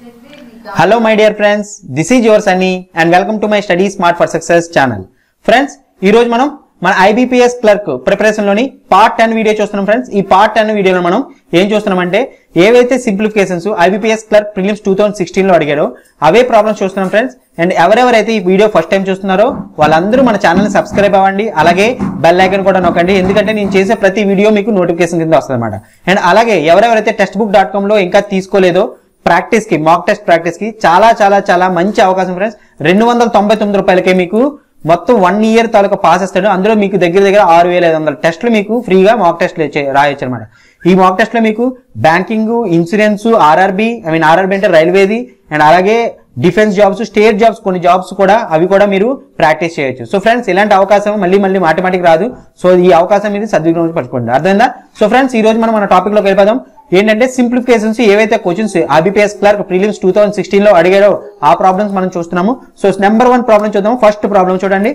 Hello my dear friends this is your Sunny and welcome to my study smart for success channel friends ఈ రోజు మనం మన IBPS clerk preparation లోని part ten video చూస్తున్నాం friends ఈ part ten వీడియోలో మనం ఏం చూస్తున్నామంటే ఏవైతే simplifications IBPS clerk prelims two thousand sixteen లో అడిగారో అవే ప్రాబ్లమ్స్ చూస్తున్నాం ఫ్రెండ్స్ అండ్ ఎవరెవరైతే ఈ వీడియో ఫస్ట్ టైం చూస్తున్నారో వాళ్ళందరూ మన ఛానల్ ని సబ్స్క్రైబ్ అవ్వండి అలాగే బెల్ ఐకన్ కూడా నొక్కండి ఎందుకంటే నేను చేసే ప్రతి వీడియో మీకు నోటిఫికేషన్ కింద వస్తుంది అనమాట అండ్ అలాగే ఎవరెవరైతే టెక్స్ట్ బుక్ డాట్ కామ్ లో ఇంకా తీసుకోలేదో ప్రాక్టీస్ కి మాక్ టెస్ట్ ప్రాక్టీస్ కి చాలా చాలా చాలా మంచి అవకాశం ఫ్రెండ్స్ రెండు వందల తొంభై తొమ్మిది రూపాయలకే మీకు మొత్తం వన్ ఇయర్ తాలూకా పాస్ ఇస్తాడు అందులో మీకు దగ్గర దగ్గర ఆరు వేల ఐదు వందల టెస్టులు మీకు ఫ్రీగా మాక్ టెస్ట్లు రాయొచ్చు అనమాట ఈ మాక్ టెస్ట్ లో మీకు banking insurance RRB I mean RRB అంటే రైల్వేది అండ్ అలాగే డిఫెన్స్ జాబ్స్ స్టేట్ జాబ్స్ కొన్ని జాబ్స్ కూడా అవి కూడా మీరు ప్రాక్టీస్ చేయొచ్చు సో ఫ్రెండ్స్ ఇలాంటి అవకాశం మళ్ళీ మళ్ళీ మాటిమాటికి రాదు సో ఈ అవకాశం మీరు సద్వినియోగం పట్టుకోండి అర్థమైందా సో ఫ్రెండ్స్ ఈ రోజు మనం మన టాపిక్ లోకి వెళ్ళిపోదాం ఏంటంటే సింప్లిఫికేషన్స్ ఏవైతే questions IBPS clerk prelims two thousand sixteen లో అడిగారో ఆ ప్రాబ్లమ్స్ మనం చూస్తున్నాము సో నెంబర్ వన్ ప్రాబ్లం చూద్దాం ఫస్ట్ ప్రాబ్లం చూడండి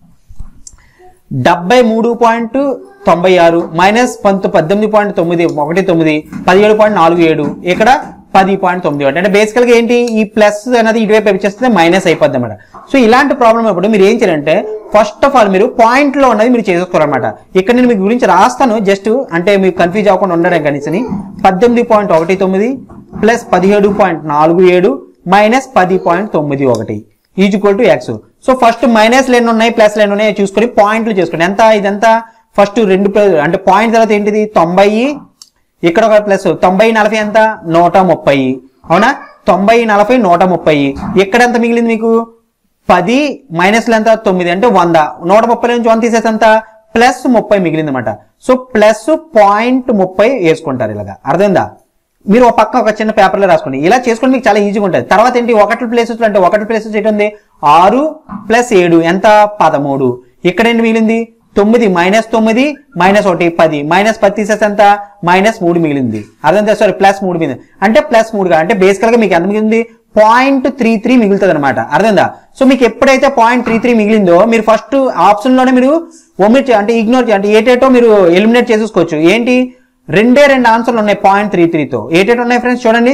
డెబ్బై మూడు పాయింట్ తొంభై ఆరు మైనస్ పంతొ పద్దెనిమిది పాయింట్ తొమ్మిది ఒకటి తొమ్మిది పదిహేడు పాయింట్ నాలుగు ఏడు ఇక్కడ పది పాయింట్ తొమ్మిది ఒకటి అంటే బేసికల్ గా ఏంటి ఈ ప్లస్ అనేది ఇటువైపు వచ్చేస్తే మైనస్ అయిపోద్ది అనమాట సో ఇలాంటి ప్రాబ్లం అప్పుడు మీరు ఏం చేయాలంటే ఫస్ట్ ఆఫ్ ఆల్ మీరు పాయింట్ లో ఉన్నది మీరు చేసుకోవాలన్నమాట ఇక్కడ నేను మీ గురించి రాస్తాను జస్ట్ అంటే మీకు కన్ఫ్యూజ్ అవ్వకుండా ఉండడం కనీసని పద్దెనిమిది పాయింట్ ఒకటి తొమ్మిది ప్లస్ పదిహేడు పాయింట్ నాలుగు ఏడు మైనస్ పది పాయింట్ తొమ్మిది ఒకటి equal to x so first minus ఎన్ని ఉన్నాయి ప్లస్ ఎన్ని ఉన్నాయి చూసుకొని పాయింట్లు చేసుకోండి ఎంత ఇదంతా ఫస్ట్ రెండు ప్ల- అంటే పాయింట్ తర్వాత ఏంటిది తొంభై ఇక్కడ ఒక ప్లస్ తొంభై నలభై ఎంత నూట ముప్పై అవునా తొంభై నలభై నూట ముప్పై ఇక్కడ ఎంత మిగిలింది మీకు పది మైనస్లు ఎంత తొమ్మిది అంటే వంద నూట ముప్పై నుంచి వంద తీసేసి ఎంత ప్లస్ ముప్పై మిగిలింది అనమాట సో ప్లస్ పాయింట్ ముప్పై వేసుకుంటారు ఇలాగా అర్థమైందా మీరు ఒక పక్క ఒక చిన్న పేపర్లో రాసుకోండి ఇలా చేసుకుని మీకు చాలా ఈజీగా ఉంటుంది తర్వాత ఏంటి ఒకటి ప్లేసెస్ అంటే ఒకటి ప్లేసెస్ ఏంటి ఉంది ఆరు ప్లస్ ఏడు ఎంత పదమూడు ఇక్కడ ఏంటి మిగిలింది తొమ్మిది మైనస్ తొమ్మిది మైనస్ ఒకటి పది మైనస్ పది తీసేసి ఎంత మైనస్ మూడు మిగిలింది అర్థం సారీ ప్లస్ మూడు మిగిలింది అంటే ప్లస్ మూడుగా అంటే బేసికల్ గా మీకు ఎంత మిగిలింది పాయింట్ త్రీ త్రీ మిగులుతుంది అనమాట అర్థందా సో మీకు ఎప్పుడైతే పాయింట్ త్రీ త్రీ మిగిలిందో మీరు ఫస్ట్ ఆప్షన్ లోనే మీరు ఒమిట్ అంటే ఇగ్నోర్ అంటే ఏటేటో మీరు ఎలిమినేట్ చేసేసుకోవచ్చు ఏంటి రెండే రెండు ఆన్సర్లు ఉన్నాయి పాయింట్ త్రీ త్రీతో ఏటేటో ఉన్నాయి ఫ్రెండ్స్ చూడండి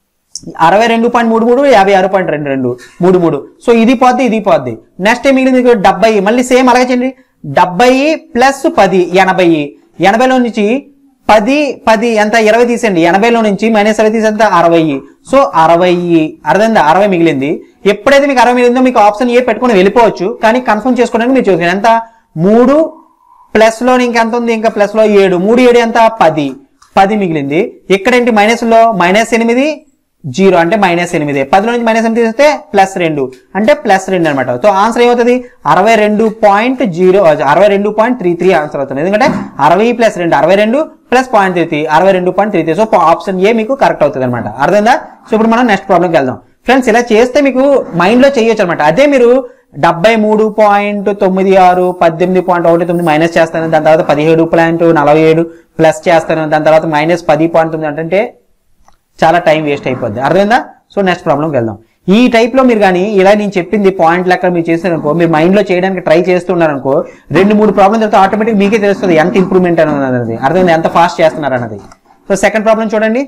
అరవై రెండు పాయింట్ మూడు మూడు యాభై ఆరు పాయింట్ రెండు రెండు మూడు మూడు సో ఇది పోద్ది ఇది పోద్ది నెక్స్ట్ ఏం మిగిలింది మీకు డెబ్బై మళ్ళీ సేమ్ అలాగే చేయండి డెబ్బై ప్లస్ పది ఎనభై ఎనభైలో నుంచి పది పది ఎంత ఇరవై తీసేయండి ఎనభైలో నుంచి మైనస్ ఇరవై తీసి ఎంత అరవై సో అరవై అర్థమైందా అరవై మిగిలింది ఎప్పుడైతే మీకు అరవై మిగిలిందో మీకు ఆప్షన్ ఏ పెట్టుకుని వెళ్ళిపోవచ్చు కానీ కన్ఫర్మ్ చేసుకోవడానికి మీరు చూసుకోండి ఎంత మూడు ప్లస్ లో ఇంకెంత ఉంది ఇంకా ప్లస్ లో ఏడు మూడు ఏడు ఎంత పది పది మిగిలింది ఇక్కడేంటి మైనస్ లో మైనస్ ఎనిమిది జీరో అంటే మైనస్ ఎనిమిది పదిలో నుంచి మైనస్ ఎనిమిది తీస్తే ప్లస్ రెండు అంటే ప్లస్ రెండు అనమాట సో ఆన్సర్ ఏమవుతుంది అరవై రెండు పాయింట్ జీరో అరవై రెండు పాయింట్ త్రీ త్రీ ఆన్సర్ అవుతుంది ఎందుకంటే అరవై ప్లస్ రెండు అరవై రెండు ప్లస్ పాయింట్ త్రీ త్రీ అరవై రెండు point three three so option A మీకు కరెక్ట్ అవుతుంది అనమాట అర్థమైందా సో ఇప్పుడు మనం నెక్స్ట్ ప్రాబ్లంకి వెళ్దాం ఫ్రెండ్స్ ఇలా చేస్తే మీకు మైండ్ లో చేయొచ్చు అనమాట అదే మీరు డెబ్బై మూడు పాయింట్ తొమ్మిది ఆరు పద్దెనిమిది పాయింట్ ఒకటి తొమ్మిది మైనస్ చేస్తాను దాని తర్వాత పదిహేడు పాయింట్ నలభై ఏడు ప్లస్ చేస్తాను దాని తర్వాత మైనస్ పది పాయింట్ తొమ్మిది అంటే చాలా టైం వేస్ట్ అయిపోద్ది అర్థమైందా సో నెక్స్ట్ ప్రాబ్లంకి వెళ్దాం ఈ టైప్ లో మీరు కానీ ఇలా నేను చెప్పింది పాయింట్ లెక్క మీరు చేశారనుకో మీరు మైండ్ లో చేయడానికి ట్రై చేస్తున్నారనుకో రెండు మూడు ప్రాబ్లం తర్వాత ఆటోమేటిక్ మీకే తెలుస్తుంది ఎంత ఇంప్రూవ్మెంట్ అనేది అర్థమైంది ఎంత ఫాస్ట్ చేస్తున్నారు అన్నది సో సెకండ్ ప్రాబ్లం చూడండి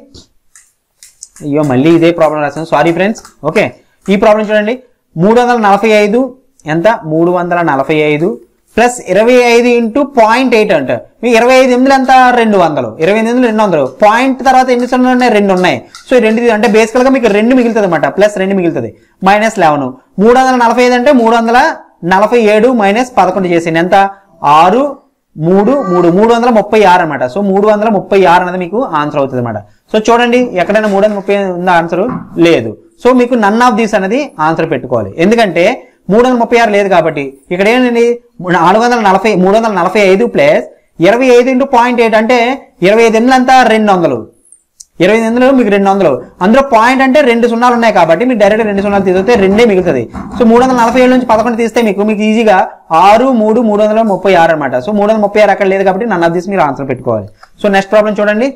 అయ్యో మళ్ళీ ఇదే ప్రాబ్లం రాశాను సారీ ఫ్రెండ్స్ ఓకే ఈ ప్రాబ్లం చూడండి మూడు వందల నలభై ఐదు ఎంత మూడు వందల నలభై ఐదు ప్లస్ ఇరవై ఐదు ఇంటూ పాయింట్ ఎయిట్ అంట మీ ఇరవై ఐదు ఎనిమిది ఎంత రెండు వందలు ఇరవై ఎనిమిది రెండు వందలు పాయింట్ తర్వాత ఎన్ని సున్నాలు ఉన్నాయి రెండు ఉన్నాయి సో ఈ రెండు అంటే బేసికల్ గా మీకు రెండు మిగులుతుంది అనమాట ప్లస్ రెండు మిగులుతుంది మైనస్ లెవెన్ మూడు వందల నలభై ఐదు అంటే మూడు వందల నలభై ఏడు మైనస్ పదకొండు చేసింది ఎంత ఆరు మూడు మూడు మూడు వందల ముప్పై ఆరు అనమాట సో మూడు వందల ముప్పై ఆరు అనేది మీకు ఆన్సర్ అవుతుంది అనమాట సో చూడండి ఎక్కడైనా మూడు వందల ముప్పై ఉందా ఆన్సర్ లేదు సో మీకు నన్ ఆఫ్ దీస్ అనేది ఆన్సర్ పెట్టుకోవాలి ఎందుకంటే మూడు వందల ముప్పై ఆరు లేదు కాబట్టి ఇక్కడ ఏంటండి నాలుగు వందల నలభై మూడు వందల నలభై ఐదు ప్లస్ ఇరవై ఐదు ఇంటూ పాయింట్ ఎయిట్ అంటే ఇరవై ఐదు ఎనిమిది అంతా రెండు వందలు ఇరవై ఐదు వందలు మీకు రెండు వందలు అందులో పాయింట్ అంటే రెండు సున్నాలు ఉన్నాయి కాబట్టి మీకు డైరెక్ట్ రెండు సున్నాలు తీస్తే రెండే మిగులుతుంది సో మూడు వందల నలభై ఏడు నుంచి పదకొండు తీస్తే మీకు మీకు ఈజీగా ఆరు మూడు మూడు వందల ముప్పై ఆరు అనమాట సో మూడు వందల ముప్పై ఆరు అక్కడ లేదు కాబట్టి నన్ను తీసి మీరు ఆన్సర్ పెట్టుకోవాలి సో నెక్స్ట్ ప్రాబ్లం చూడండి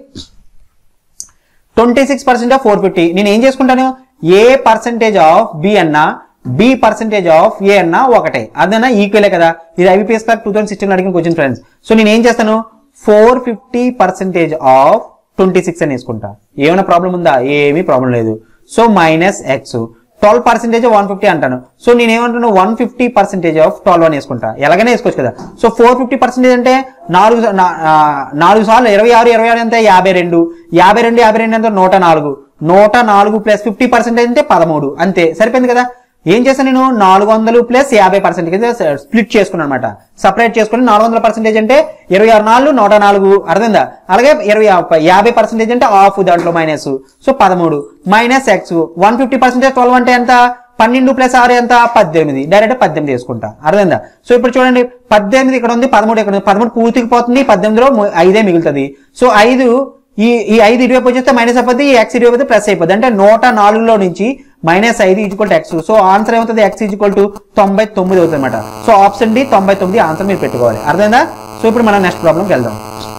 twenty six percent of four fifty నేను ఏం చేసుకుంటాను ఏ పర్సెంటేజ్ ఆఫ్ బి అన్న బి పర్సెంటేజ్ ఆఫ్ ఏ అన్న ఒకటే అదన్నా ఈక్వలే కదా ఇది IBPS clerk two thousand sixteen అడిగిన క్వశ్చన్ ఫ్రెండ్స్ సో నేను ఏం చేస్తాను four fifty percentage of twenty six అని వేసుకుంటా ఏమైనా ప్రాబ్లం ఉందా ఏమీ ప్రాబ్లం లేదు so minus x twelve percentage one fifty అంటాను సో నేను ఏమంటాను one fifty percentage of twelve అని వేసుకుంటా ఎలాగైనా వేసుకోవచ్చు కదా సో ఫోర్ ఫిఫ్టీ పర్సెంటేజ్ అంటే నాలుగు సా- నా- ఆ, నాలుగు సార్లు ఇరవై ఆరు ఇరవై ఆరు ఎంత యాభై రెండు యాభై రెండు యాభై రెండు ఎంత నూట నాలుగు నూట నాలుగు ప్లస్ ఫిఫ్టీ పర్సెంటేజ్ అంటే పదమూడు అంతే సరిపోయింది కదా ఏం చేశాను నేను నాలుగు వందలు ప్లస్ యాభై పర్సెంట్ కింద స్ప్లిట్ చేసుకున్నాను అనమాట సపరేట్ చేసుకుని నాలుగు వందల పర్సెంటేజ్ అంటే ఇరవై ఆరు నాలుగు నూట నాలుగు అర్థమైందా అలాగే ఇరవై యాభై పర్సెంటేజ్ అంటే ఆఫ్ దాంట్లో మైనస్ సో పదమూడు minus x one fifty percentage twelve అంటే ఎంత పన్నెండు ప్లస్ ఆరు ఎంత పద్దెనిమిది డైరెక్ట్ పద్దెనిమిది వేసుకుంటా అర్థమైందా సో ఇప్పుడు చూడండి పద్దెనిమిది ఇక్కడ ఉంది పదమూడు ఇక్కడ ఉంది పదమూడు పూర్తికి పోతుంది పద్దెనిమిదిలో ము- ఐదే మిగులుతుంది సో ఐదు ఈ ఈ ఐదు ఇటువైపు వచ్చేస్తే మైనస్ అయిపోద్ది ఈ ఎక్స్ ఇటువైపు ప్లస్ అయిపోద్ది అంటే నూట నాలుగులో నుంచి మైనస్ ఐదు equal to x so answer ఏమవుతుంది ఎక్స్ ఈజ్వల్ టు తొంభై తొమ్మిది అవుతుంది అనమాట సో ఆప్షన్ డి తొంభై తొమ్మిది ఆన్సర్ మీరు పెట్టుకోవాలి అర్థమైందా సో ఇప్పుడు మనం నెక్స్ట్ ప్రాబ్లంకి వెళ్దాం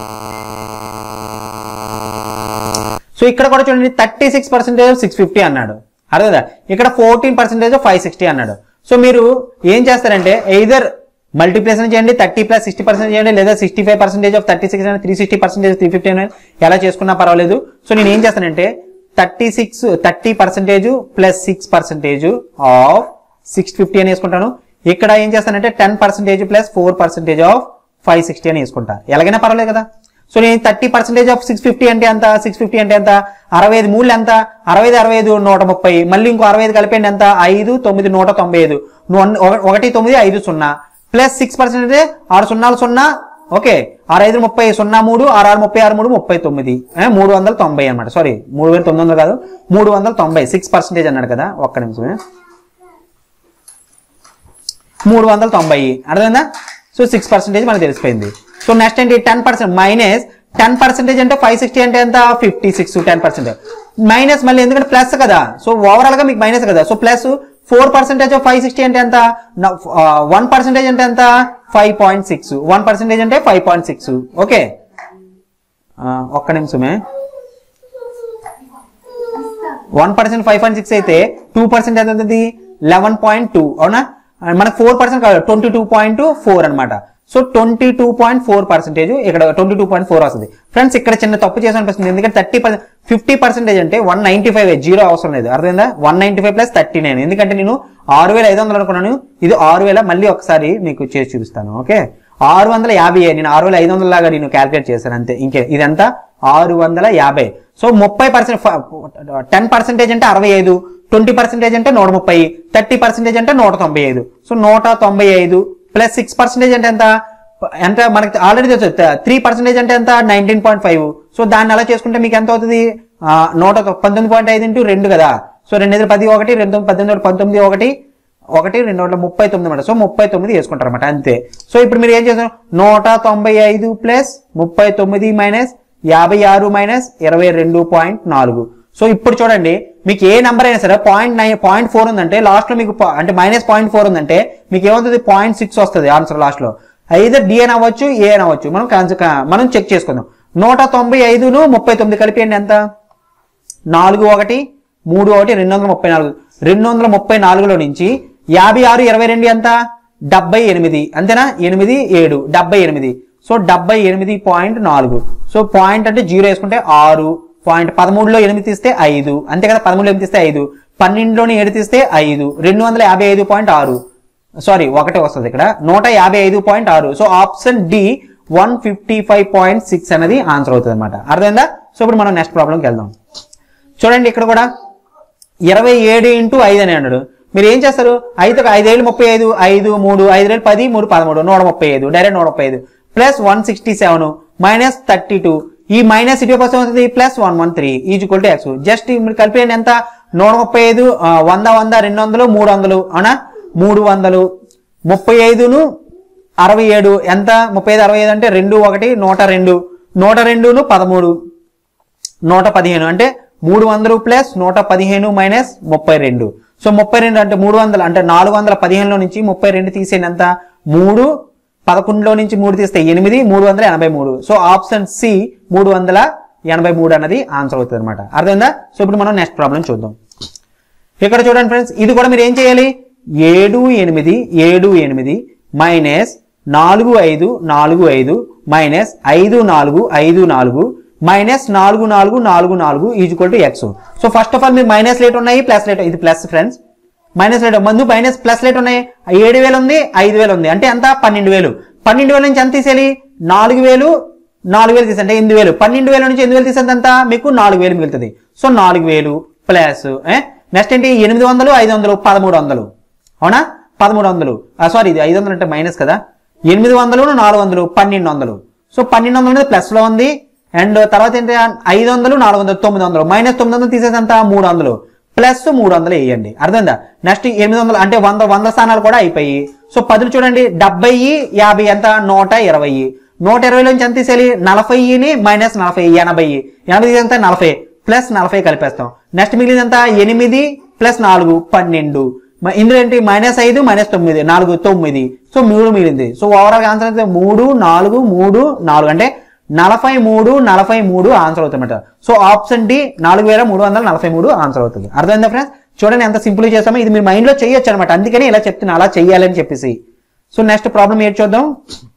సో ఇక్కడ కూడా చూడండి thirty six percentage six fifty అన్నాడు అర్థదా ఇక్కడ ఫోర్టీన్ పర్సెంటేజ్ ఫైవ్ సిక్స్టీ అన్నాడు సో మీరు ఏం చేస్తారంటే ఎయిదర్ మల్టీప్లేషన్ చేయండి థర్టీ ప్లస్ సిక్స్టీ పర్సెంట్ చేయండి లేదా sixty five percentage of thirty six three sixty percentage three fifty ఎలా చేసుకున్నా పర్వాలేదు సో నేను ఏం చేస్తానంటే thirty six thirty percentage plus six percentage of six fifty అని వేసుకుంటాను ఇక్కడ ఏం చేస్తానంటే ten percentage plus four percentage of five sixty అని వేసుకుంటా ఎలాగైనా పర్వాలేదు కదా సో నేను thirty percentage of six fifty అంటే ఎంత సిక్స్ ఫిఫ్టీ అంటే ఎంత అరవై ఐదు మూడు ఎంత అరవై ఐదు అరవై ఐదు నూట ముప్పై మళ్ళీ ఇంకో అరవై ఐదు కలిపండి ఎంత ఐదు తొమ్మిది నూట తొంభై ఐదు ను- ఒక- ఒకటి తొమ్మిది ఐదు సున్నా ప్లస్ సిక్స్ పర్సెంట్ అంటే ఆరు సున్నాలు సున్నా ఓకే ఆరు ఐదు ముప్పై సున్నా మూడు ఆరు ఆరు ముప్పై ఆరు మూడు ముప్పై తొమ్మిది ఏ, మూడు వందల తొంభై అనమాట సారీ మూడు వేల తొమ్మిది వందలు కాదు మూడు వందల తొంభై సిక్స్ పర్సెంటేజ్ అన్నాడు కదా ఒక్క నిమిషమే మూడు వందల తొంభై అర్థమైందా సో సిక్స్ పర్సెంటేజ్ మనకు తెలిసిపోయింది సో నెక్స్ట్ ఏంటి ten percent minus ten percentage అంటే ఫైవ్ సిక్స్టీ అంటే ఎంత fifty six ten percent minus మళ్ళీ ఎందుకంటే ప్లస్ కదా సో ఓవరాల్ గా మీకు మైనస్ కదా so plus four percentage of five sixty అంటే ఎంత వన్ పర్సెంటేజ్ అంటే ఎంత five point six one percentage అంటే ఫైవ్ పాయింట్ సిక్స్ ఓకే ఒక్క నిమిషమే one percent five point six అయితే టూ పర్సెంట్ ఎంత అవుతుంది లెవెన్ పాయింట్ టూ అవునా మనకు ఫోర్ పర్సెంట్ కాదు ట్వంటీ టూ పాయింట్ ఫోర్ అనమాట so twenty two point four percentage ఇక్కడ ట్వంటీ టూ పాయింట్ ఫోర్ వస్తుంది ఫ్రెండ్స్ ఇక్కడ చిన్న తప్పు చేసి అనిపిస్తుంది ఎందుకంటే థర్టీ పర్సెంట్ ఫిఫ్టీ పర్సెంటేజ్ అంటే వన్ నైన్టీ ఫైవ్ జీరో అవసరం లేదు అర్థమైందా one ninety five plus thirty nine ఎందుకంటే నేను ఆరు వేల ఐదు వందలు అనుకున్నాను ఇది ఆరు వేల మళ్ళీ ఒకసారి మీకు చేసి చూపిస్తాను ఓకే ఆరు వందల యాభై నేను ఆరు వేల ఐదు వందల లాగా నేను క్యాల్కులేట్ చేశాను అంతే ఇంకే ఇదంతా ఆరు వందల యాభై సో ముప్పై పర్సెంట్ టెన్ పర్సెంటేజ్ అంటే అరవై ఐదు ట్వంటీ పర్సెంటేజ్ అంటే నూట ముప్పై థర్టీ పర్సెంటేజ్ అంటే నూట తొంభై ఐదు సో నూట తొంభై ఐదు ప్లస్ సిక్స్ పర్సెంటేజ్ అంటే ఎంత ఎంత మనకి ఆల్రెడీ తెలుసు త్రీ పర్సెంటేజ్ అంటే ఎంత నైన్టీన్ పాయింట్ ఫైవ్ సో దాన్ని అలా చేసుకుంటే మీకు ఎంత అవుతుంది ఆ, నూట తొ- పంతొమ్మిది పాయింట్ ఐదు ఇంటూ రెండు కదా సో రెండు ఐదు పది ఒకటి రెండు తొమ్మిది పద్దెనిమిది ఒకటి పంతొమ్మిది ఒకటి ఒకటి రెండు వందల ముప్పై తొమ్మిది అనమాట సో ముప్పై తొమ్మిది వేసుకుంటారు అనమాట అంతే సో ఇప్పుడు మీరు ఏం చేస్తారు నూట తొంభై ఐదు ప్లస్ ముప్పై తొమ్మిది మైనస్ యాభై ఆరు మైనస్ ఇరవై రెండు పాయింట్ నాలుగు సో ఇప్పుడు చూడండి మీకు ఏ నెంబర్ అయినా సరే పాయింట్ నైన్ పాయింట్ ఫోర్ ఉందంటే లాస్ట్ లో మీకు పా- అంటే మైనస్ పాయింట్ ఫోర్ ఉందంటే మీకు ఏమవుతుంది పాయింట్ సిక్స్ వస్తుంది ఆన్సర్ లాస్ట్ లో ఐదర్ డి అని అవ్వచ్చు ఏ అని అవ్వచ్చు మనం కాన్స- కా- మనం చెక్ చేసుకుందాం నూట తొంభై ఐదును ముప్పై తొమ్మిది కలిపియండి ఎంత నాలుగు ఒకటి మూడు ఒకటి రెండు వందల ముప్పై నాలుగు రెండు వందల ముప్పై నాలుగులో నుంచి యాభై ఆరు ఇరవై రెండు ఎంత డెబ్బై ఎనిమిది అంతేనా ఎనిమిది ఏడు డెబ్బై ఎనిమిది సో డెబ్బై ఎనిమిది పాయింట్ నాలుగు సో పాయింట్ అంటే జీరో వేసుకుంటే ఆరు పాయింట్ పదమూడులో ఎనిమిది తీస్తే ఐదు అంతే కదా పదమూడులో ఎనిమిది తీస్తే ఐదు పన్నెండులోని ఏడు తీస్తే ఐదు రెండు వందల యాభై ఐదు పాయింట్ ఆరు సారీ ఒకటే వస్తుంది ఇక్కడ నూట యాభై ఐదు పాయింట్ ఆరు so option D one fifty five point six అనేది ఆన్సర్ అవుతుంది అనమాట అర్థమైందా సో ఇప్పుడు మనం నెక్స్ట్ ప్రాబ్లంకి వెళ్దాం చూడండి ఇక్కడ కూడా ఇరవై ఏడు ఇంటూ ఐదు అని అన్నాడు మీరు ఏం చేస్తారు ఐదు ఐదేళ్ళు ముప్పై ఐదు ఐదు మూడు ఐదేళ్ళు పది మూడు పదమూడు నూట ముప్పై ఐదు డైరెక్ట్ నూట ముప్పై ఐదు plus one sixty seven minus thirty two ఈ మైనస్ ఇటు కోసం వస్తుంది plus one one three equal to x just మీరు కలిపేయండి ఎంత నూట ముప్పై ఐదు ఆ, వంద వంద రెండు వందలు మూడు వందలు అవునా మూడు వందలు ముప్పై ఐదును అరవై ఏడు ఎంత ముప్పై ఐదు అరవై ఐదు అంటే రెండు ఒకటి నూట రెండు నూట రెండును పదమూడు నూట పదిహేను అంటే మూడు వందలు ప్లస్ నూట పదిహేను మైనస్ ముప్పై రెండు సో ముప్పై రెండు అంటే మూడు వందలు అంటే నాలుగు వందల పదిహేనులో నుంచి ముప్పై రెండు తీసేయండి ఎంత మూడు పదకొండులో నుంచి మూడు తీస్తే ఎనిమిది మూడు వందల ఎనభై మూడు సో ఆప్షన్ సి మూడు వందల ఎనభై మూడు అన్నది ఆన్సర్ అవుతుంది అనమాట అర్థమైందా సో ఇప్పుడు మనం నెక్స్ట్ ప్రాబ్లం చూద్దాం ఇక్కడ చూడండి ఫ్రెండ్స్ ఇది కూడా మీరు ఏం చేయాలి ఏడు ఎనిమిది ఏడు ఎనిమిది మైనస్ నాలుగు ఐదు నాలుగు ఐదు మైనస్ ఐదు నాలుగు ఐదు నాలుగు మైనస్ నాలుగు నాలుగు నాలుగు నాలుగు equal to x so first of all మీరు మైనస్ రేట్ ఉన్నాయి ప్లస్ రేట్ ఇది ప్లస్ ఫ్రెండ్స్ మైనస్ రేట్ ముందు మైనస్ ప్లస్ రేట్ ఉన్నాయి ఏడు వేలు ఉంది ఐదు వేలు ఉంది అంటే ఎంత పన్నెండు వేలు పన్నెండు వేల నుంచి ఎంత తీసేయాలి నాలుగు వేలు నాలుగు వేలు తీసంటే ఎనిమిది వేలు పన్నెండు వేల నుంచి ఎనిమిది వేలు తీసేంత ఎంత మీకు నాలుగు వేలు మిగులుతుంది సో నాలుగు వేలు ప్లస్ నెక్స్ట్ ఏంటి ఎనిమిది వందలు ఐదు వందలు పదమూడు వందలు అవునా పదమూడు వందలు సారీ ఇది ఐదు వందలు అంటే మైనస్ కదా ఎనిమిది వందలు నాలుగు వందలు పన్నెండు వందలు సో పన్నెండు వందలు అనేది ప్లస్ లో ఉంది అండ్ తర్వాత ఏంటి ఐదు వందలు నాలుగు వందలు తొమ్మిది వందలు మైనస్ తొమ్మిది వందలు తీసేసంత మూడు వందలు ప్లస్ మూడు వందలు వేయండి అర్థమైందా నెక్స్ట్ ఎనిమిది వందలు అంటే వంద వంద స్థానాలు కూడా అయిపోయి సో పదులు చూడండి డెబ్బై యాభై ఎంత నూట ఇరవై నూట ఇరవై నుంచి ఎంత తీసేయాలి నలభైని మైనస్ నలభై ఎనభై ఎనభై ఎంత నలభై ప్లస్ నలభై కలిపేస్తాం నెక్స్ట్ మిగిలింది ఎంత ఎనిమిది ప్లస్ నాలుగు పన్నెండు మ- ఇందులో ఏంటి మైనస్ ఐదు మైనస్ తొమ్మిది నాలుగు తొమ్మిది సో మూడు మిగిలింది సో ఓవరాల్ ఆన్సర్ అయితే మూడు నాలుగు మూడు నాలుగు అంటే నలభై మూడు నలభై మూడు ఆన్సర్ అవుతుందన్నమాట సో ఆప్షన్ డి నాలుగు వేల మూడు వందల నలభై మూడు ఆన్సర్ అవుతుంది అర్థమైందా ఫ్రెండ్స్ చూడండి ఎంత సింపుల్ చేస్తామో ఇది మీరు మైండ్ లో చేయొచ్చు అనమాట అందుకని ఇలా చెప్తున్నా అలా చెయ్యాలని చెప్పేసి సో నెక్స్ట్ ప్రాబ్లం ఏంటి చూద్దాం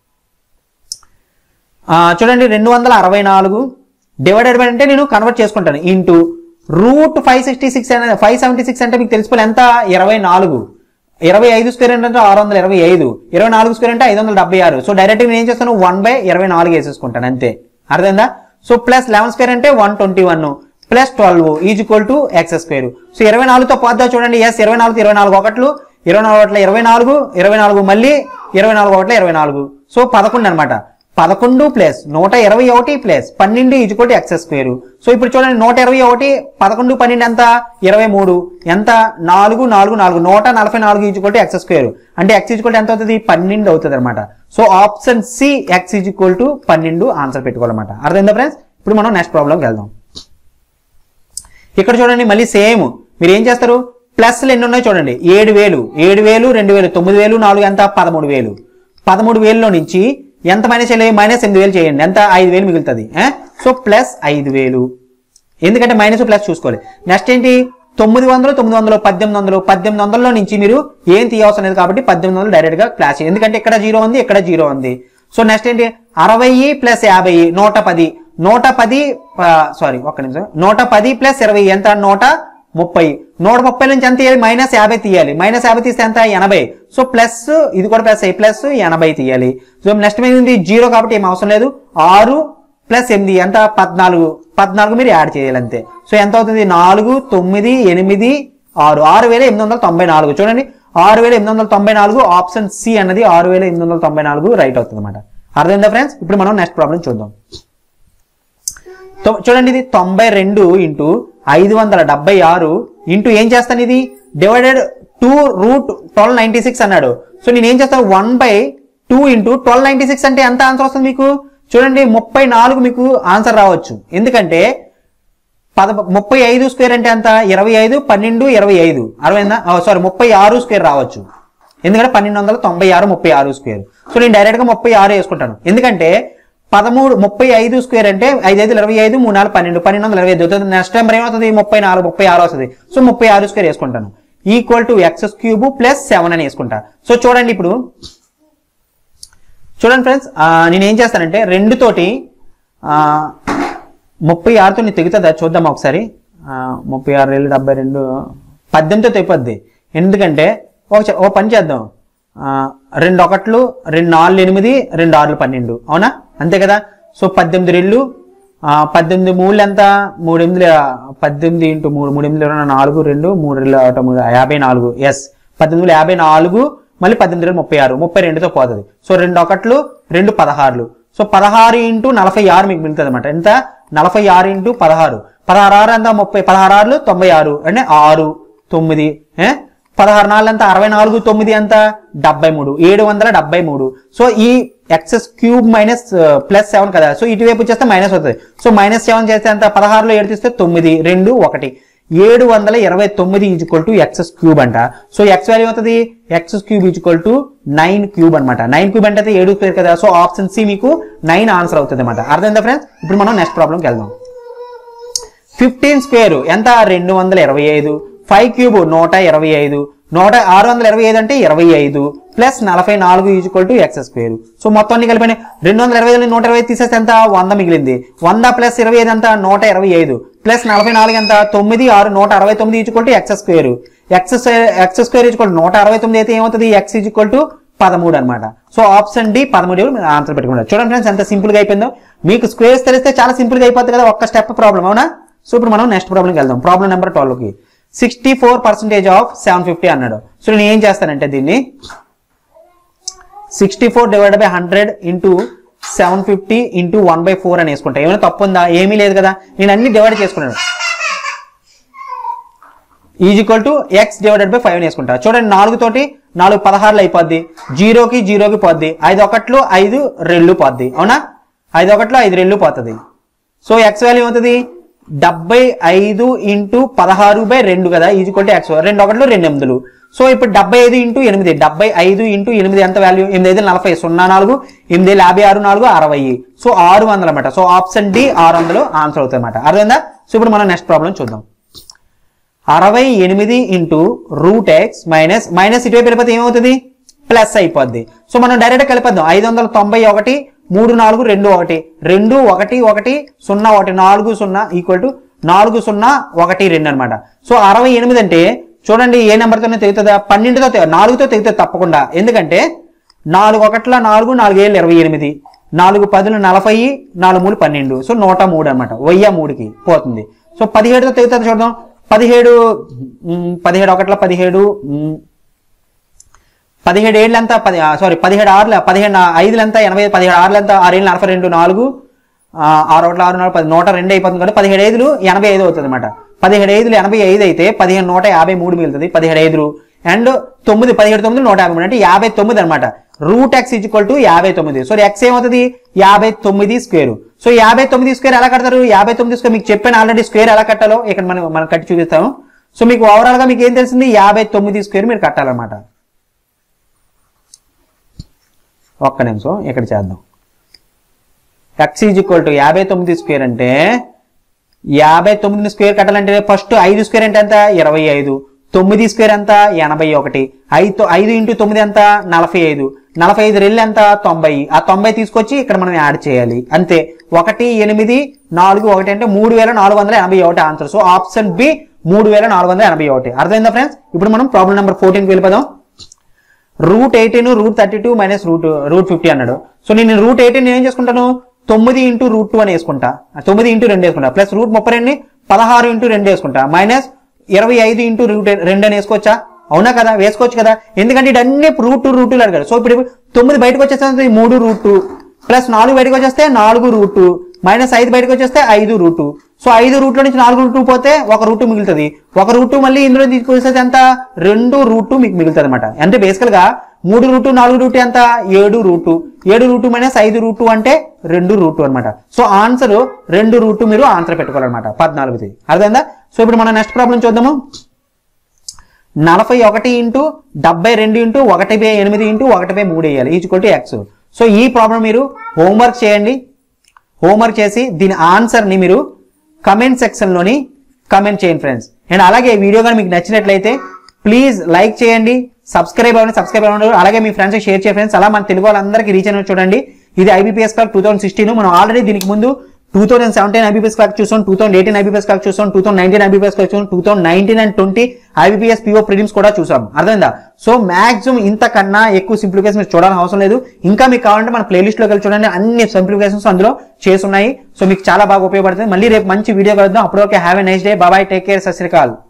ఆ, చూడండి రెండు వందల అరవై నాలుగు డివైడెడ్ బై అంటే నేను కన్వర్ట్ చేసుకుంటాను into root five sixty six అనేది ఫైవ్ సెవెంటీ సిక్స్ అంటే మీకు తెలిసిపోయి ఎంత ఇరవై నాలుగు ఇరవై ఐదు స్క్వేర్ అంటే ఆరు వందల ఇరవై ఐదు ఇరవై నాలుగు స్క్వేర్ అంటే ఐదు వందల డెబ్బై ఆరు సో డైరెక్ట్ నేను ఏం చేస్తాను వన్ బై ఇరవై నాలుగు వేసేసుకుంటాను అంతే అర్థమైందా సో ప్లస్ లెవెన్ స్క్వేర్ అంటే one twenty one plus twelve is equal to x square so ఇరవై నాలుగుతో పోద్దా చూడండి ఎస్ ఇరవై నాలుగు ఇరవై నాలుగు ఒకట్లు ఇరవై నాలుగు ఒకట్ల ఇరవై నాలుగు ఇరవై నాలుగు మళ్ళీ ఇరవై నాలుగు ఒకట్ల ఇరవై నాలుగు సో పదకొండు అనమాట పదకొండు ప్లస్ నూట ఇరవై ఒకటి ప్లస్ పన్నెండు equal to x square so ఇప్పుడు చూడండి నూట ఇరవై ఒకటి పదకొండు పన్నెండు ఎంత ఇరవై మూడు ఎంత నాలుగు నాలుగు నాలుగు నూట నలభై నాలుగు ఈజ్వల్ టు ఎక్స్ స్క్వేర్ అంటే ఎక్స్ ఈజ్వల్ టు ఎంత అవుతుంది పన్నెండు అవుతుంది అనమాట so option C x equal to పన్నెండు ఆన్సర్ పెట్టుకోవాలన్నమాట అర్థమైందా ఫ్రెండ్స్ ఇప్పుడు మనం నెక్స్ట్ ప్రాబ్లంకి వెళ్దాం ఇక్కడ చూడండి మళ్ళీ సేమ్ మీరు ఏం చేస్తారు ప్లస్లు ఎన్ని ఉన్నాయి చూడండి ఏడు వేలు ఏడు వేలు రెండు వేలు తొమ్మిది వేలు నాలుగు ఎంత పదమూడు వేలు పదమూడు వేలలో నుంచి ఎంత మైనస్ చేయాలి మైనస్ ఎనిమిది వేలు చేయండి ఎంత ఐదు వేలు మిగులుతుంది ఏ? సో ప్లస్ ఐదు వేలు ఎందుకంటే మైనస్ ప్లస్ చూసుకోవాలి నెక్స్ట్ ఏంటి తొమ్మిది వందలు తొమ్మిది వందలు పద్దెనిమిది వందలు పద్దెనిమిది వందలలో నుంచి మీరు ఏం తీయవసరం లేదు కాబట్టి పద్దెనిమిది వందలు డైరెక్ట్ గా క్లాస్ చేయండి. ఎందుకంటే ఇక్కడ జీరో ఉంది ఇక్కడ జీరో ఉంది సో నెక్స్ట్ ఏంటి అరవై ప్లస్ యాభై నూట పది నూట పది సారీ ఒక్క నిమిషం నూట పది ప్లస్ ఇరవై ఎంత నూట ముప్పై నూట ముప్పై నుంచి ఎంత తీయాలి మైనస్ యాభై తీయాలి మైనస్ యాభై తీస్తే ఎంత ఎనభై సో ప్లస్ ఇది కూడా ప్లస్ అయ్యి ప్లస్ ఎనభై తీయాలి సో నెక్స్ట్ మీద జీరో కాబట్టి ఏం అవసరం లేదు ఆరు ప్లస్ ఎనిమిది ఎంత పద్నాలుగు పద్నాలుగు మీరు యాడ్ చేయాలి అంతే సో ఎంత అవుతుంది నాలుగు తొమ్మిది ఎనిమిది ఆరు ఆరు వేల ఎనిమిది వందల తొంభై నాలుగు చూడండి ఆరు వేల ఎనిమిది వందల తొంభై నాలుగు ఆప్షన్ సి అన్నది ఆరు వేల ఎనిమిది వందల తొంభై నాలుగు రైట్ అవుతుంది అనమాట అర్థమైందా ఫ్రెండ్స్ ఇప్పుడు మనం నెక్స్ట్ ప్రాబ్లం చూద్దాం తొ- చూడండి ఇది తొంభై రెండు ఇంటూ ఐదు వందల డెబ్బై ఆరు ఇంటూ ఏం చేస్తాను ఇది divided to root twelve ninety six అన్నాడు సో నేను ఏం చేస్తాను one by two into twelve ninety six అంటే ఎంత ఆన్సర్ వస్తుంది మీకు చూడండి ముప్పై నాలుగు మీకు ఆన్సర్ రావచ్చు ఎందుకంటే పద ముప్పై ఐదు స్క్వేర్ అంటే ఎంత ఇరవై ఐదు పన్నెండు ఇరవై ఐదు అరవైందా సారీ ముప్పై ఆరు స్క్వేర్ రావచ్చు ఎందుకంటే పన్నెండు వందల తొంభై ఆరు ముప్పై ఆరు స్క్వేర్ సో నేను డైరెక్ట్ గా ముప్పై ఆరు వేసుకుంటాను ఎందుకంటే పదమూడు ముప్పై ఐదు స్క్వేర్ అంటే ఐదు ఐదు ఇరవై ఐదు మూడు నాలుగు పన్నెండు పన్నెండు వందల ఇరవై ఐదు నెక్స్ట్ టైం ఏమవుతుంది ముప్పై నాలుగు ముప్పై ఆరు వస్తుంది సో ముప్పై ఆరు స్క్వేర్ వేసుకుంటాను equal to x cube plus seven అని వేసుకుంటా సో చూడండి ఇప్పుడు చూడండి ఫ్రెండ్స్ నేను ఏం చేస్తానంటే రెండు తోటి ఆ, ముప్పై ఆరుతో నేను తెగుతుందా చూద్దాం ఒకసారి ఆ, ముప్పై ఆరు వేలు డెబ్బై రెండు పద్దెనిమిదితో తెగిపోద్ది ఎందుకంటే ఒక చ- ఓ పని చేద్దాం ఆ, రెండు ఒకట్లు రెండు నాలుగు ఎనిమిది రెండు ఆరులు పన్నెండు అవునా అంతే కదా సో పద్దెనిమిది రెళ్ళు ఆ, పద్దెనిమిది మూడు ఎంత మూడు ఎనిమిది ఆ, పద్దెనిమిది ఇంటూ మూడు మూడు ఎనిమిది ఇరవై నాలుగు రెండు మూడు రెళ్ళు ఒకటి మూడు యాభై నాలుగు ఎస్ పద్దెనిమిది యాభై నాలుగు మళ్ళీ పద్దెనిమిది రెండు ముప్పై ఆరు ముప్పై రెండుతో పోతుంది సో రెండు ఒకట్లు రెండు పదహారులు సో పదహారు ఇంటూ నలభై ఆరు మీకు మిగులుతుంది అనమాట ఎంత నలభై ఆరు ఇంటూ పదహారు పదహారు ఆరు ఎంత ముప్పై పదహారు ఆరులు తొంభై ఆరు అంటే ఆరు తొమ్మిది ఏ? పదహారు నాలుగు ఎంత అరవై నాలుగు తొమ్మిది ఎంత డెబ్బై మూడు ఏడు వందల డెబ్బై మూడు సో ఈ x's cube minus plus seven కదా సో ఇటువైపు చేస్తే మైనస్ అవుతుంది సో మైనస్ సెవెన్ చేస్తే ఎంత పదహారులో ఏడు తీస్తే తొమ్మిది రెండు ఒకటి ఏడు వందల ఇరవై తొమ్మిది ఈజ్వల్ టు ఎక్సెస్ క్యూబ్ అంట సో ఎక్స్ వాల్యూ అవుతుంది x's cube equal to nine cube అనమాట నైన్ క్యూబ్ అంటే ఏడు స్క్వేర్ కదా సో ఆప్షన్ సి మీకు నైన్ ఆన్సర్ అవుతుంది అనమాట అర్థమైందా ఫ్రెండ్స్ ఇప్పుడు మనం నెక్స్ట్ ప్రాబ్లంకి వెళ్దాం ఫిఫ్టీన్ స్క్వేర్ ఎంత రెండు వందల ఇరవై ఐదు ఫైవ్ క్యూబ్ నూట ఇరవై ఐదు నూట ఆరు వందల ఇరవై ఐదు అంటే ఇరవై ఐదు ప్లస్ నలభై నాలుగు equal to x square so మొత్తం అన్ని కలిపి రెండు వందల ఇరవై ఐదు నూట ఇరవై ఐదు తీసేస్తే ఎంత వంద మిగిలింది వంద ప్లస్ ఇరవై ఐదు ఎంత నూట ఇరవై ఐదు ప్లస్ నలభై నాలుగు ఎంత తొమ్మిది ఆరు నూట అరవై తొమ్మిది equal to x square x x square equal నూట అరవై తొమ్మిది అయితే ఏమవుతుంది ఎక్స్ ఈజ్వల్ టు పదమూడు అనమాట సో ఆప్షన్ డి పదమూడు మీరు ఆన్సర్ పెట్టుకున్నారు చూడండి ఫ్రెండ్స్ ఎంత సింపుల్ గా అయిపోయిందో మీకు స్క్వేర్స్ తెలిస్తే చాలా సింపుల్ గా అయిపోతుంది కదా ఒక్క స్టెప్ ప్రాబ్లం అవునా సో ఇప్పుడు మనం నెక్స్ట్ ప్రాబ్లంకి వెళ్దాం ప్రాబ్లం నెంబర్ ట్వెల్వ్ కి sixty four percentage of seven fifty అన్నాడు సో నేను ఏం చేస్తానంటే దీన్ని sixty four divide by hundred into seven fifty into one by four అని వేసుకుంటా ఏమైనా తప్పు ఉందా ఏమీ లేదు కదా నేను అన్ని డివైడ్ చేసుకున్నాను is equal to x divided by five వేసుకుంటా చూడండి నాలుగు తోటి నాలుగు పదహారులు అయిపోద్ది జీరోకి జీరోకి పోద్ది ఐదు ఒకట్లు ఐదు రెళ్ళు పోద్ది అవునా ఐదు ఒకట్లు ఐదు రెళ్ళు పోతుంది సో ఎక్స్ వాల్యూ ఏమవుతుంది డెబ్బై ఐదు ఇంటూ పదహారు బై రెండు కదా ఈజ్ ఈక్వల్ టు ఎక్స్ రెండు ఒకట్లు రెండు ఎనిమిదిలు సో ఇప్పుడు డెబ్బై ఐదు ఇంటూ ఎనిమిది డెబ్బై ఐదు ఇంటూ ఎనిమిది ఎంత వాల్యూ ఎనిమిది ఐదు నలభై సున్నా నాలుగు ఎనిమిది ఏళ్ళు యాభై ఆరు నాలుగు అరవై సో ఆరు వందలు అనమాట సో ఆప్షన్ డి ఆరు వందలు ఆన్సర్ అవుతుంది అనమాట అర్థమైందా సో ఇప్పుడు మనం నెక్స్ట్ ప్రాబ్లం చూద్దాం అరవై ఎనిమిది into root x minus minus ఇటువైపు వెళ్ళిపోతే ఏమవుతుంది ప్లస్ అయిపోద్ది సో మనం డైరెక్ట్ కలిపేద్దాం ఐదు వందల తొంభై ఒకటి మూడు నాలుగు రెండు ఒకటి రెండు ఒకటి ఒకటి సున్నా ఒకటి నాలుగు సున్నా ఈక్వల్ టు నాలుగు సున్నా ఒకటి రెండు అనమాట సో అరవై ఎనిమిది అంటే చూడండి ఏ నెంబర్తోనే తెగుతుందా పన్నెండుతో తె- నాలుగుతో తెగుతుంది తప్పకుండా ఎందుకంటే నాలుగు ఒకట్ల నాలుగు నాలుగు ఏళ్ళు ఇరవై ఎనిమిది నాలుగు పదులు నలభై నాలుగు మూడు పన్నెండు సో నూట మూడు అనమాట వెయ్యి మూడుకి పోతుంది సో పదిహేడుతో తెగుతుంది చూద్దాం పదిహేడు మ్, పదిహేడు ఒకట్ల పదిహేడు మ్, పదిహేడు ఏళ్ళు ఎంత పది సారీ పదిహేడు ఆరుల పదిహేడు ఐదులు ఎంత ఎనభై పదిహేడు ఆరులు ఎంత ఆరు ఏళ్ళు నలభై రెండు నాలుగు ఆ, ఆరు ఒకటి ఆరు నాలుగు పది నూట రెండు అయిపోతుంది కాబట్టి పదిహేడు ఐదులు ఎనభై ఐదు అవుతుంది అనమాట పదిహేడు ఐదులు ఎనభై ఐదు అయితే పదిహేను నూట యాభై మూడు మిగులుతుంది పదిహేడు ఐదులు అండ్ తొమ్మిది పదిహేడు తొమ్మిది నూట యాభై మూడు అంటే యాభై తొమ్మిది అనమాట రూట్ ఎక్స్ ఈక్వల్ టు యాభై తొమ్మిది సో ఎక్స్ ఏమవుతుంది యాభై తొమ్మిది స్క్వేర్ సో యాభై తొమ్మిది స్క్వేర్ ఎలా కడతారు యాభై తొమ్మిది స్క్వేర్ మీకు చెప్పాను ఆల్రెడీ స్క్వేర్ ఎలా కట్టాలో ఇక్కడ మనం మనం కట్టి చూపిస్తాము సో మీకు ఓవరాల్ గా మీకు ఏం తెలిసింది యాభై తొమ్మిది స్క్వేర్ మీరు కట్టాలన్నమాట ఒక్క నిమిషం ఇక్కడ చేద్దాం ఎక్స్ ఈజ్ ఈక్వల్ టు యాభై తొమ్మిది స్క్వేర్ అంటే యాభై తొమ్మిది స్క్వేర్ కట్టాలంటే ఫస్ట్ ఐదు స్క్వేర్ అంటే ఎంత ఇరవై ఐదు తొమ్మిది స్క్వేర్ ఎంత ఎనభై ఒకటి ఐదు ఐదు ఇంటూ తొమ్మిది ఎంత నలభై ఐదు నలభై ఐదు రెళ్ళు ఎంత తొంభై ఆ తొంభై తీసుకొచ్చి ఇక్కడ మనం యాడ్ చేయాలి అంతే ఒకటి ఎనిమిది నాలుగు ఒకటి అంటే మూడు వేల నాలుగు వందల ఎనభై ఒకటి ఆన్సర్ సో ఆప్షన్ బి మూడు వేల నాలుగు వందల ఎనభై ఒకటి అర్థమైందా ఫ్రెండ్స్ ఇప్పుడు మనం ప్రాబ్లం నెంబర్ ఫోర్టీన్కి వెళ్ళిపోదాం root eighteen root thirty two minus root root fifty అన్నాడు సో నేను రూట్ ఎయిటీన్ ఏం చేసుకుంటాను తొమ్మిది ఇంటూ రూట్ టూ అని వేసుకుంటా ఆ తొమ్మిది ఇంటూ రెండు వేసుకుంటా ప్లస్ రూట్ ముప్పై రెండు పదహారు ఇంటూ రెండు వేసుకుంటా మైనస్ ఇరవై ఐదు ఇంటూ రూట్ రెండు అని వేసుకోవచ్చా అవునా కదా వేసుకోవచ్చు కదా ఎందుకంటే ఇటన్నీ రూట్ టూ రూట్ టూ అడిగాడు సో ఇప్పుడు తొమ్మిది బయటకు వచ్చేస్తే మూడు రూట్ టూ ప్లస్ నాలుగు బయటకు వచ్చేస్తే నాలుగు రూట్ టూ మైనస్ ఐదు బయటకు వచ్చేస్తే ఐదు రూట్ టూ సో ఐదు రూట్లో నుంచి నాలుగు రూట్ టూ పోతే ఒక రూట్ మిగులుతుంది ఒక రూట్ మళ్ళీ ఇందులో తీసుకొస్తే ఎంత రెండు రూట్ మీకు మిగులుతుంది అనమాట అంటే బేసికల్ గా మూడు రూటు నాలుగు రూటు ఎంత ఏడు రూటు ఏడు రూటు మైనస్ ఐదు రూటు అంటే రెండు రూటు అన్నమాట సో ఆన్సర్ రెండు రూటు మీరు ఆన్సర్ పెట్టుకోవాలన్నమాట పద్నాలుగుది అర్థమైందా సో ఇప్పుడు మనం నెక్స్ట్ ప్రాబ్లం చూద్దాము నలభై ఒకటి ఇంటూ డెబ్బై రెండు ఇంటూ ఒకటి బై ఎనిమిది ఇంటూ ఒకటి బై మూడు వేయాలి ఈజ్ కొట్టి ఎక్స్ సో ఈ ప్రాబ్లం మీరు హోంవర్క్ చేయండి హోంవర్క్ చేసి దీని ఆన్సర్ని మీరు కమెంట్ సెక్షన్లోని కమెంట్ చేయండి ఫ్రెండ్స్ అండ్ అలాగే ఈ వీడియో కానీ మీకు నచ్చినట్లయితే ప్లీజ్ లైక్ చేయండి సబ్స్క్రైబ్ అవ్వండి సబ్స్క్రైబ్ అవ్వండి అలాగే మీ ఫ్రెండ్స్కి షేర్ చేయండి ఫ్రెండ్స్ అలా మన తెలుగు వాళ్ళందరికీ రీచ్ అయిన చూడండి ఇది IBPS clerk two thousand sixteen మనం ఆల్రెడీ దీనికి ముందు two thousand seventeen IBPS clerk చూసాం two thousand eighteen IBPS clerk చూసాం two thousand nineteen IBPS clerk చూసాం two thousand nineteen and twenty IBPS PO prelims కూడా చూసాం అర్థమైందా సో మాక్సిమం ఇంతకన్నా ఎక్కువ సింప్లిఫికేషన్ మీరు చూడాల్సిన అవసరం లేదు ఇంకా మీకు కావాలంటే మన ప్లేలిస్ట్ లోకి వెళ్ళి చూడండి అన్ని సింప్లిఫికేషన్స్ అందులో చేస్తున్నాయి సో మీకు చాలా బాగా ఉపయోగపడుతుంది మళ్ళీ రేపు మంచి వీడియో కలుద్దాం అప్పటివరకు have a nice day bye bye take care Sat Sri Akal